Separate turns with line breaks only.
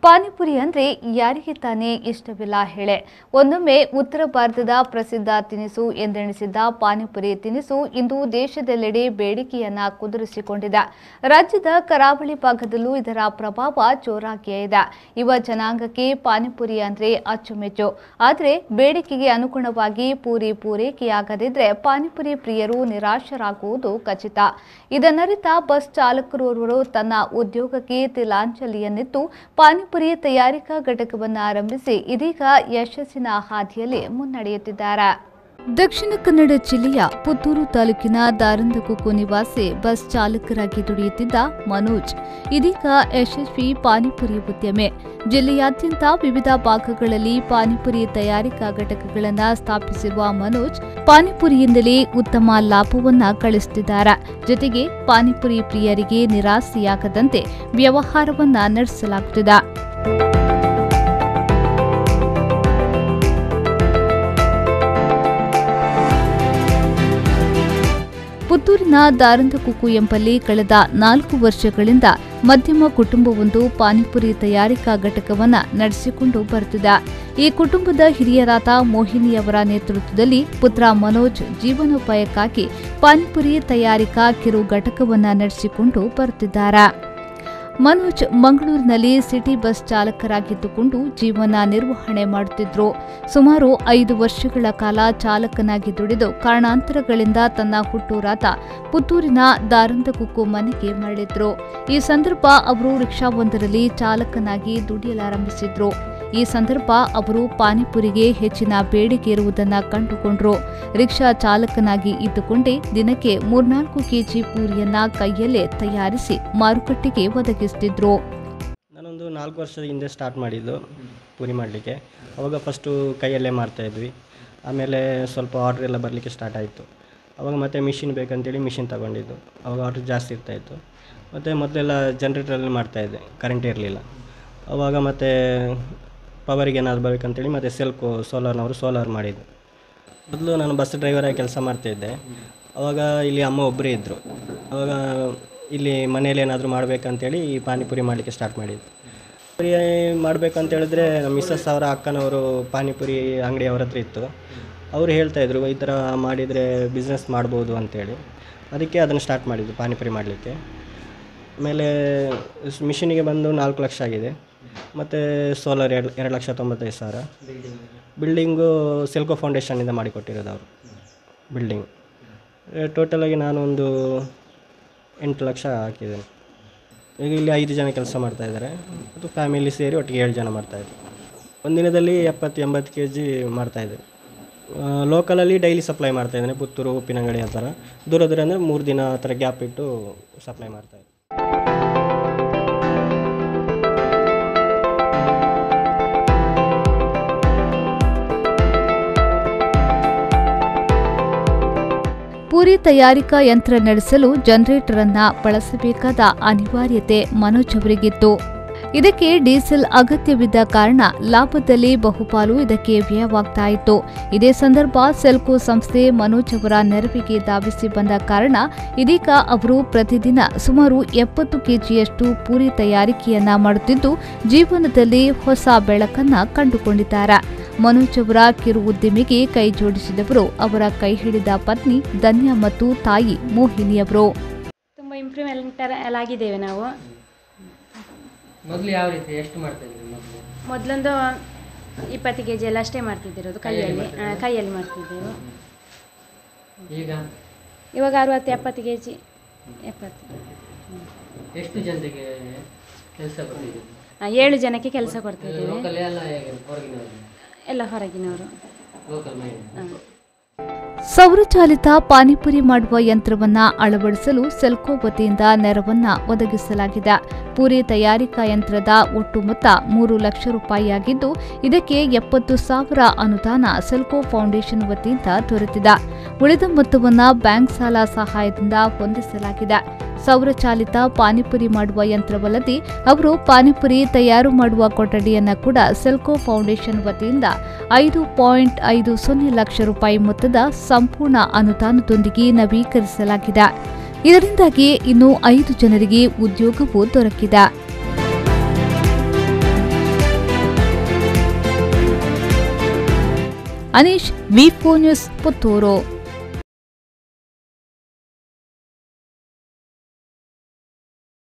ಪಾನಿಪುರಿ ಅಂದ್ರೆ ಯಾರಿಗೆ ತಾನೇ ಇಷ್ಟವಿಲ್ಲ ಹೇಳೆ ಒಂದೊಮ್ಮೆ ಉತ್ತರ ಭಾರತದ ಪ್ರಸಿದ್ಧ ತಿನಿಸು ಎಂದೆಣಿಸಿದ್ದ ಪಾನಿಪುರಿ ತಿನಿಸು ಇಂದು ದೇಶದೆಲ್ಲೆಡೆ ಬೇಡಿಕೆಯನ್ನ ಕುದುರಿಸಿಕೊಂಡಿದೆ ರಾಜ್ಯದ ಕರಾವಳಿ ಭಾಗದಲ್ಲೂ ಇದರ ಪ್ರಭಾವ ಜೋರಾಗಿಯೇ ಇದೆ ಯುವ ಜನಾಂಗಕ್ಕೆ ಪಾನಿಪುರಿ ಅಂದ್ರೆ ಅಚ್ಚುಮೆಚ್ಚು ಆದರೆ ಬೇಡಿಕೆಗೆ ಅನುಗುಣವಾಗಿ ಪೂರಿ ಪೂರೈಕೆಯಾಗದಿದ್ರೆ ಪಾನಿಪುರಿ ಪ್ರಿಯರು ನಿರಾಶರಾಗುವುದು ಖಚಿತ ಇದನ್ನರಿತ ಬಸ್ ಚಾಲಕರೋರ್ವರು ತನ್ನ ಉದ್ಯೋಗಕ್ಕೆ ತಿಲಾಂಜಲಿಯನ್ನಿತ್ತು ಪಾನಿಪುರಿ ತಯಾರಿಕಾ ಘಟಕವನ್ನು ಆರಂಭಿಸಿ ಇದೀಗ ಯಶಸ್ಸಿನ ಹಾದಿಯಲ್ಲಿ ಮುನ್ನಡೆಯುತ್ತಿದ್ದಾರೆ ದಕ್ಷಿಣ ಕನ್ನಡ ಜಿಲ್ಲೆಯ ಪುತ್ತೂರು ತಾಲೂಕಿನ ದಾರಂದಕುಕ್ಕು ನಿವಾಸಿ ಬಸ್ ಚಾಲಕರಾಗಿ ದುಡಿಯುತ್ತಿದ್ದ ಮನೋಜ್ ಇದೀಗ ಯಶಸ್ವಿ ಪಾನಿಪುರಿ ಉದ್ಯಮೆ ಜಿಲ್ಲೆಯಾದ್ಯಂತ ವಿವಿಧ ಭಾಗಗಳಲ್ಲಿ ಪಾನಿಪುರಿ ತಯಾರಿಕಾ ಘಟಕಗಳನ್ನು ಸ್ಥಾಪಿಸಿರುವ ಮನೋಜ್ ಪಾನಿಪುರಿಯಿಂದಲೇ ಉತ್ತಮ ಲಾಭವನ್ನ ಗಳಿಸುತ್ತಿದ್ದಾರೆ ಜೊತೆಗೆ ಪಾನಿಪುರಿ ಪ್ರಿಯರಿಗೆ ನಿರಾಸೆಯಾಗದಂತೆ ವ್ಯವಹಾರವನ್ನ ನಡೆಸಲಾಗುತ್ತಿದೆ ಪುತ್ತೂರಿನ ದಾರಂದಕುಕ್ಕು ಎಂಬಲ್ಲಿ ಕಳೆದ ನಾಲ್ಕು ವರ್ಷಗಳಿಂದ ಮಧ್ಯಮ ಕುಟುಂಬವೊಂದು ಪಾನಿಪುರಿ ತಯಾರಿಕಾ ಘಟಕವನ್ನು ನಡೆಸಿಕೊಂಡು ಬರುತ್ತಿದೆ ಈ ಕುಟುಂಬದ ಹಿರಿಯರಾದ ಮೋಹಿನಿಯವರ ನೇತೃತ್ವದಲ್ಲಿ ಪುತ್ರ ಮನೋಜ್ ಜೀವನೋಪಾಯಕ್ಕಾಗಿ ಪಾನಿಪುರಿ ತಯಾರಿಕಾ ಕಿರು ಘಟಕವನ್ನು ನಡೆಸಿಕೊಂಡು ಬರುತ್ತಿದ್ದಾರೆ ಮನೋಜ್ ಮಂಗಳೂರಿನಲ್ಲಿ ಸಿಟಿ ಬಸ್ ಚಾಲಕರಾಗಿದ್ದುಕೊಂಡು ಜೀವನ ನಿರ್ವಹಣೆ ಮಾಡುತ್ತಿದ್ರು ಸುಮಾರು ಐದು ವರ್ಷಗಳ ಕಾಲ ಚಾಲಕನಾಗಿ ದುಡಿದು ಕಾರಣಾಂತರಗಳಿಂದ ತನ್ನ ಹುಟ್ಟೂರಾದ ಪುತ್ತೂರಿನ ದಾರಂದಕುಕ್ಕು ಮನೆಗೆ ಮರಳಿದ್ರು ಈ ಸಂದರ್ಭ ಅವರು ರಿಕ್ಷಾವೊಂದರಲ್ಲಿ ಚಾಲಕನಾಗಿ ದುಡಿಯಲಾರಂಭಿಸಿದ್ರು ಈ ಸಂದರ್ಭ ಅವರು ಪಾನಿಪುರಿಗೆ ಹೆಚ್ಚಿನ ಬೇಡಿಕೆ ಇರುವುದನ್ನು ಕಂಡುಕೊಂಡ್ರು ರಿಕ್ಷಾ ಚಾಲಕನಾಗಿ ಇದ್ದುಕೊಂಡೇ ದಿನಕ್ಕೆ ಮೂರ್ನಾಲ್ಕು ಕೆಜಿ ಪೂರಿಯನ್ನ ಕೈಯಲ್ಲೇ ತಯಾರಿಸಿ ಮಾರುಕಟ್ಟೆಗೆ ಒದಗಿಸುತ್ತಿದ್ರು
ನಾನೊಂದು ನಾಲ್ಕು ವರ್ಷದ ಹಿಂದೆ ಸ್ಟಾರ್ಟ್ ಮಾಡಿದ್ದು ಪೂರಿ ಮಾಡಲಿಕ್ಕೆ ಅವಾಗ ಫಸ್ಟು ಕೈಯಲ್ಲೇ ಮಾಡ್ತಾಯಿದ್ವಿ ಆಮೇಲೆ ಸ್ವಲ್ಪ ಆರ್ಡ್ರ್ ಎಲ್ಲ ಬರಲಿಕ್ಕೆ ಸ್ಟಾರ್ಟ್ ಆಯಿತು ಅವಾಗ ಮತ್ತೆ ಮಿಷಿನ್ ಬೇಕಂತೇಳಿ ಮಿಷಿನ್ ತಗೊಂಡಿದ್ದು ಅವಾಗ ಆರ್ಡ್ರ್ ಜಾಸ್ತಿ ಇರ್ತಾಯಿತ್ತು ಮತ್ತು ಮೊದಲೆಲ್ಲ ಜನ್ರೇಟ್ರಲ್ಲಿ ಮಾಡ್ತಾಯಿದ್ದೆ ಕರೆಂಟ್ ಇರಲಿಲ್ಲ ಅವಾಗ ಮತ್ತೆ ಪವರಿಗೆ ಏನಾದ್ರು ಬೇಕಂತೇಳಿ ಮತ್ತು ಸೆಲ್ಕು ಸೋಲಾರ್ನವರು ಸೋಲಾರ್ ಮಾಡಿದ್ದು ಮೊದಲು ನಾನು ಬಸ್ ಡ್ರೈವರಾಗಿ ಕೆಲಸ ಮಾಡ್ತಾಯಿದ್ದೆ ಅವಾಗ ಇಲ್ಲಿ ಅಮ್ಮ ಒಬ್ಬರೇ ಇದ್ದರು ಅವಾಗ ಇಲ್ಲಿ ಮನೇಲಿ ಏನಾದರೂ ಮಾಡಬೇಕಂತೇಳಿ ಈ ಪಾನಿಪುರಿ ಮಾಡಲಿಕ್ಕೆ ಸ್ಟಾರ್ಟ್ ಮಾಡಿದ್ದು ಪಾನಿಪುರಿ ಮಾಡಬೇಕಂತ ಹೇಳಿದ್ರೆ ನಮ್ಮ ಮಿಸ್ಸಸ್ ಅವರ ಅಕ್ಕನವರು ಪಾನಿಪುರಿ ಅಂಗಡಿ ಅವ್ರ ಹತ್ರ ಇತ್ತು ಅವರು ಹೇಳ್ತಾಯಿದ್ರು ಈ ಥರ ಮಾಡಿದರೆ ಬಿಸ್ನೆಸ್ ಮಾಡ್ಬೋದು ಅಂತೇಳಿ ಅದಕ್ಕೆ ಅದನ್ನು ಸ್ಟಾರ್ಟ್ ಮಾಡಿದ್ದು ಪಾನಿಪುರಿ ಮಾಡಲಿಕ್ಕೆ ಆಮೇಲೆ ಮಿಷಿನಿಗೆ ಬಂದು ನಾಲ್ಕು ಲಕ್ಷ ಆಗಿದೆ ಮತ್ತು ಸೋಲಾರ್ ಎರಡು ಎರಡು ಲಕ್ಷ ತೊಂಬತ್ತೈದು ಸಾವಿರ ಬಿಲ್ಡಿಂಗು ಸೆಲ್ಕೋ ಫೌಂಡೇಶನ್ನಿಂದ ಮಾಡಿಕೊಟ್ಟಿರೋದು ಅವರು ಬಿಲ್ಡಿಂಗ್ ಟೋಟಲಾಗಿ ನಾನೊಂದು ಎಂಟು ಲಕ್ಷ ಹಾಕಿದ್ದೇನೆ ಈಗ ಇಲ್ಲಿ ಐದು ಜನ ಕೆಲಸ ಮಾಡ್ತಾಯಿದ್ದಾರೆ ಮತ್ತು ಫ್ಯಾಮಿಲಿ ಸೇರಿ ಒಟ್ಟಿಗೆ ಏಳು ಜನ ಮಾಡ್ತಾಯಿದ್ರು ಒಂದಿನದಲ್ಲಿ ಎಪ್ಪತ್ತು ಎಂಬತ್ತು ಕೆ ಜಿ ಮಾಡ್ತಾಯಿದ್ದೆ ಲೋಕಲಲ್ಲಿ ಡೈಲಿ ಸಪ್ಲೈ ಮಾಡ್ತಾಯಿದ್ದೇನೆ ಪುತ್ತೂರು ಉಪ್ಪಿನಂಗಡಿ ಆ ಥರ ದೂರ ದೂರ ಅಂದರೆ ಮೂರು ದಿನ ಆ ಥರ ಗ್ಯಾಪ್ ಇಟ್ಟು ಸಪ್ಲೈ ಮಾಡ್ತಾಯಿದ್ದೆ
ಪೂರಿ ತಯಾರಿಕಾ ಯಂತ್ರ ನಡೆಸಲು ಜನರೇಟರ್ ಅನ್ನ ಬಳಸಬೇಕಾದ ಅನಿವಾರ್ಯತೆ ಮನೋಜ್ ಅವರಿಗಿತ್ತು ಇದಕ್ಕೆ ಡೀಸೆಲ್ ಅಗತ್ಯವಿದ್ದ ಕಾರಣ ಲಾಭದಲ್ಲಿ ಬಹುಪಾಲು ಇದಕ್ಕೆ ವ್ಯಯವಾಗ್ತಾ ಇತ್ತು ಇದೇ ಸಂದರ್ಭ ಸೆಲ್ಕೋ ಸಂಸ್ಥೆ ಮನೋಜ್ ಅವರ ನೆರವಿಗೆ ಧಾವಿಸಿ ಬಂದ ಕಾರಣ ಇದೀಗ ಅವರು ಪ್ರತಿದಿನ ಸುಮಾರು ಎಪ್ಪತ್ತು ಕೆಜಿಯಷ್ಟು ಪೂರಿ ತಯಾರಿಕೆಯನ್ನ ಮಾಡುತ್ತಿದ್ದು ಜೀವನದಲ್ಲಿ ಹೊಸ ಬೆಳಕನ್ನ ಕಂಡುಕೊಂಡಿದ್ದಾರೆ ಮನೋಜ್ ಅವರ ಕಿರು ಉದ್ದಿಮೆಗೆ ಕೈ ಜೋಡಿಸಿದವರು ಅವರ ಕೈ ಹಿಡಿದ ಪತ್ನಿ ಧನ್ಯ ಮತ್ತು ತಾಯಿ ಮೋಹಿನಿಯವರು
ತುಂಬ ಇಂಪ್ರೂವ್ಮೆಂಟ್ ಎಲ್ಲ ಆಗಿದ್ದೇವೆ ನಾವು
ಮೊದಲು ಯಾವ ರೀತಿ ಎಷ್ಟು ಮಾಡ್ತಾ ಇದ್ರಿ ಮೊದಲು
ಮೊದಲೊಂದು ಇಪ್ಪತ್ತು ಕೆ ಜಿ ಎಲ್ಲ ಅಷ್ಟೇ ಮಾಡ್ತಿದ್ದಿರೋದು ಕೈಯಲ್ಲಿ ಆ, ಕೈಯಲ್ಲಿ ಮಾಡ್ತಿದ್ದೆವು
ಈಗ
ಇವಾಗ ಅರವತ್ತು ಎಪ್ಪತ್ತು ಕೆ ಜಿ ಎಪ್ಪತ್ತು
ಎಷ್ಟು ಜನರಿಗೆ ಕೆಲಸ ಕೊಟ್ಟಿದ್ದೀರಿ
ಆ, ಏಳು ಜನಕ್ಕೆ ಕೆಲಸ ಕೊಡ್ತಿದ್ದೇವೆ
ಲೋಕಲ್ ಎಲ್ಲ ಹೇಗೆ ಹೊರಗಿನವರು
ಎಲ್ಲ ಹೊರಗಿನವರು
ಲೋಕಲ್ ಮೈಂಡ್
ಆ.
ಸೌರಚಾಲಿತ ಪಾನಿಪುರಿ ಮಾಡುವ ಯಂತ್ರವನ್ನ ಅಳವಡಿಸಲು ಸೆಲ್ಕೋ ವತಿಯಿಂದ ನೆರವನ್ನ ಒದಗಿಸಲಾಗಿದೆ ಪೂರಿ ತಯಾರಿಕಾ ಯಂತ್ರದ ಒಟ್ಟು ಮೊತ್ತ ಮೂರು ಲಕ್ಷ ರೂಪಾಯಿಯಾಗಿದ್ದು ಇದಕ್ಕೆ ಎಪ್ಪತ್ತು ಸಾವಿರ ಅನುದಾನ ಸೆಲ್ಕೋ ಫೌಂಡೇಶನ್ ವತಿಯಿಂದ ದೊರೆತಿದೆ ಉಳಿದ ಮೊತ್ತವನ್ನ ಬ್ಯಾಂಕ್ ಸಾಲ ಸಹಾಯದಿಂದ ಹೊಂದಿಸಲಾಗಿದೆ ಸೌರಚಾಲಿತ ಪಾನಿಪುರಿ ಮಾಡುವ ಯಂತ್ರವಲ್ಲದೆ ಅವರು ಪಾನಿಪುರಿ ತಯಾರು ಮಾಡುವ ಕೊಠಡಿಯನ್ನ ಕೂಡ ಸೆಲ್ಕೋ ಫೌಂಡೇಶನ್ ವತಿಯಿಂದ ಐದು ಪಾಯಿಂಟ್ ಐದು ಸೊನ್ನೆ ಲಕ್ಷ ರೂಪಾಯಿ ಮೊತ್ತದ ಸಂಪೂರ್ಣ ಅನುದಾನದೊಂದಿಗೆ ನವೀಕರಿಸಲಾಗಿದೆ ಇದರಿಂದಾಗಿ ಇನ್ನು ಐದು ಜನರಿಗೆ ಉದ್ಯೋಗವೂ ದೊರಕಿದೆ ಅನೀಶ್ ವಿ ನ್ಯೂಸ್ ಪುತ್ತೂರು